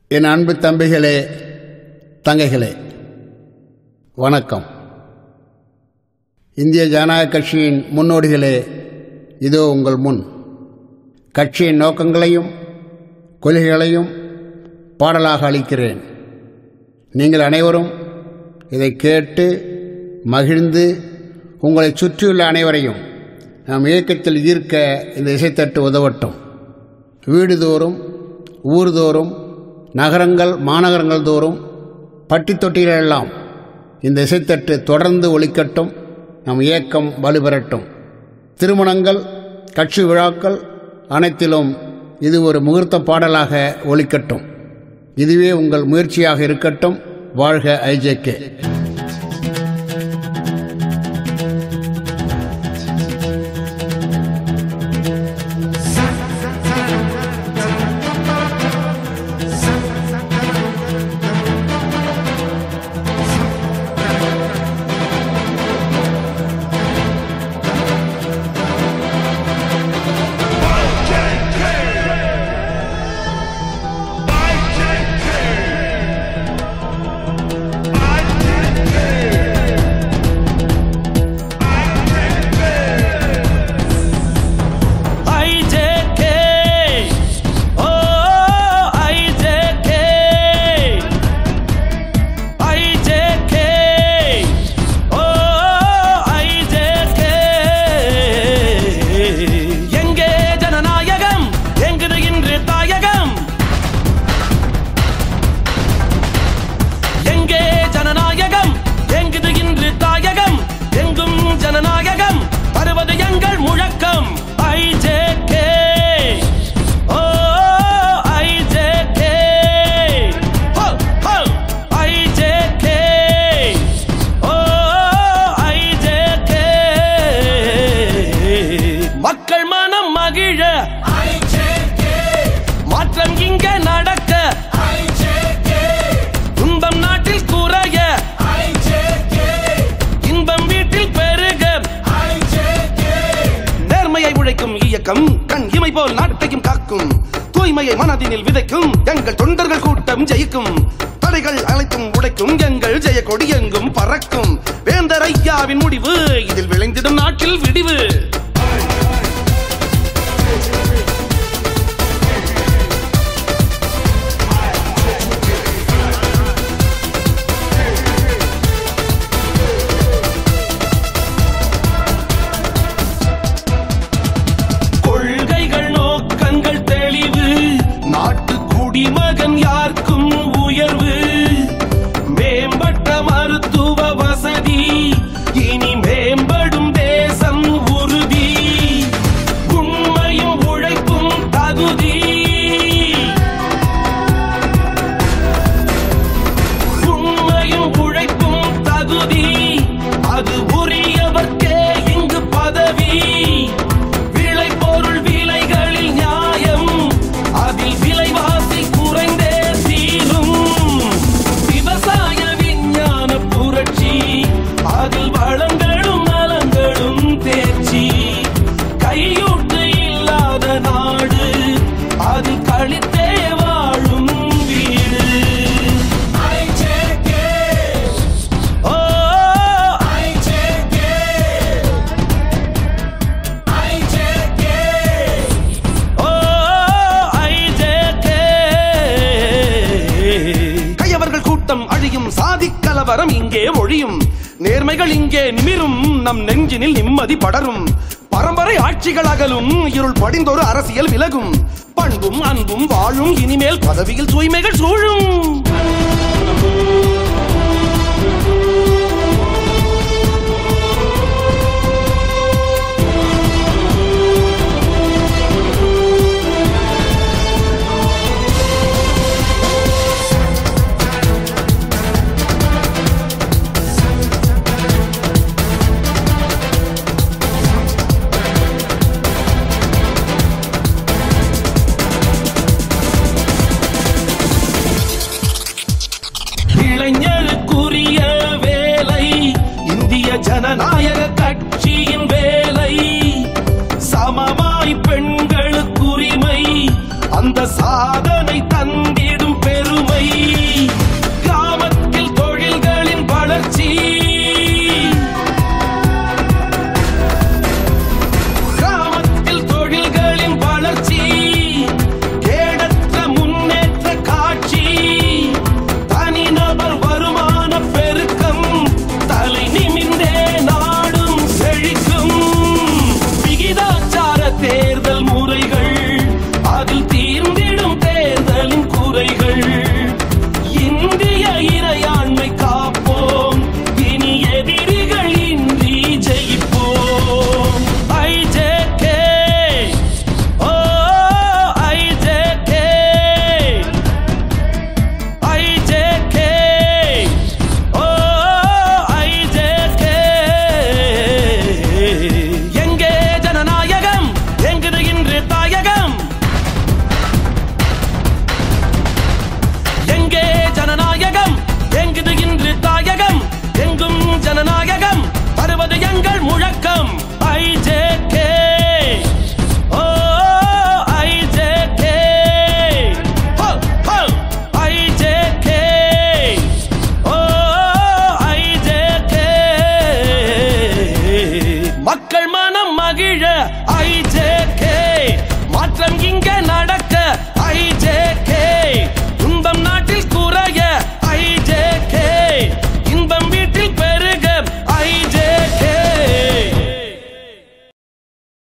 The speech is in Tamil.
என் அன்பு தம்பிகளே தங்கைகளே வணக்கம் இந்திய ஜனநாயக கட்சியின் முன்னோடிகளே இதோ உங்கள் முன் கட்சியின் நோக்கங்களையும் கொள்கைகளையும் பாடலாக அளிக்கிறேன் நீங்கள் அனைவரும் இதை கேட்டு மகிழ்ந்து உங்களை சுற்றியுள்ள அனைவரையும் நம் இயக்கத்தில் ஈர்க்க இந்த இசைத்தட்டு உதவட்டும் வீடுதோறும் ஊர்தோறும் நகரங்கள் மாநகரங்கள் தோறும் பட்டி தொட்டிகளெல்லாம் இந்த இசைத்தட்டு தொடர்ந்து ஒலிக்கட்டும் நம் இயக்கம் வலுப்பெறட்டும் திருமணங்கள் கட்சி விழாக்கள் அனைத்திலும் இது ஒரு முகூர்த்த பாடலாக ஒலிக்கட்டும் இதுவே உங்கள் முயற்சியாக இருக்கட்டும் வாழ்க IJK IJK Oh IJK IJK Oh IJK எங்கே ஜனநாயகம் எங்குது இன்று தாயகம் எங்கே ஜனநாயகம் எங்குது இன்று தாயகம் எங்கும் ஜனநாயகம் வருவது எங்கள் முழக்கம் IJK ஓ IJK ஹோ ஹோ IJK ஓ IJK மக்கள் மனம் மகிழ மாற்றம் இங்கே நடக்க துன்பம் நாட்டில் குறைய இன்பம் வீட்டில் பெருக நேர்மையை உழைக்கும் இயக்கம் கண் இமை போல் நாட்டையும் காக்கும் தூய்மையை மனதினில் விதைக்கும் எங்கள் தொண்டர்கள் கூட்டம் ஜெயிக்கும் தடைகள் அனைத்தும் உடைக்கும் எங்கள் ஜெய கொடி எங்கும் பறக்கும் வேந்தர் ஐயாவின் முடிவு இதில் விளைந்திடும் நாட்டில் விடிவு கொள்கைகள் நோக்கங்கள் தெளிவு நாட்டு குடிமகன் யாருக்கும் உயர்வு மேம்பட்ட மருத்துவ வசதி இனி மேம்படும் தேசம் உறுதி உண்மையும் உழைப்பும் தகுதி உண்மையும் உழைப்பும் தகுதி அது உரியவர்க்கே இங்கு பதவி விளைபொருள் விலைகளில் நியாயம் அதில் விலைவாசி குறைந்தே தீரும் விவசாய விஞ்ஞான புரட்சி அதில் வளங்களும் நலங்களும் தேர்ச்சி கையூட்டு இல்லாத நாடு அது கழித்தே வாழும் வீடு ஓ ஓ ஐஜேகே கையவர்கள் கூட்டம் அழியும் சாதி கலவரம் இங்கே ஒழியும் நேர்மைகள் இங்கே நிமிரும் நம் நெஞ்சினில் நிம்மதி படரும் பரம்பரை ஆட்சிகள் அகலும் இருள் படிந்தொரு அரசியல் விலகும் பண்பும் அன்பும் வாழும் இனிமேல் பதவியில் தூய்மைகள் சூழும் இளைஞருக்குரிய வேலை இந்திய ஜனநாயக கட்சியின் வேலை சமமாய் பெண்களுக்குரிமை அந்த சாதனை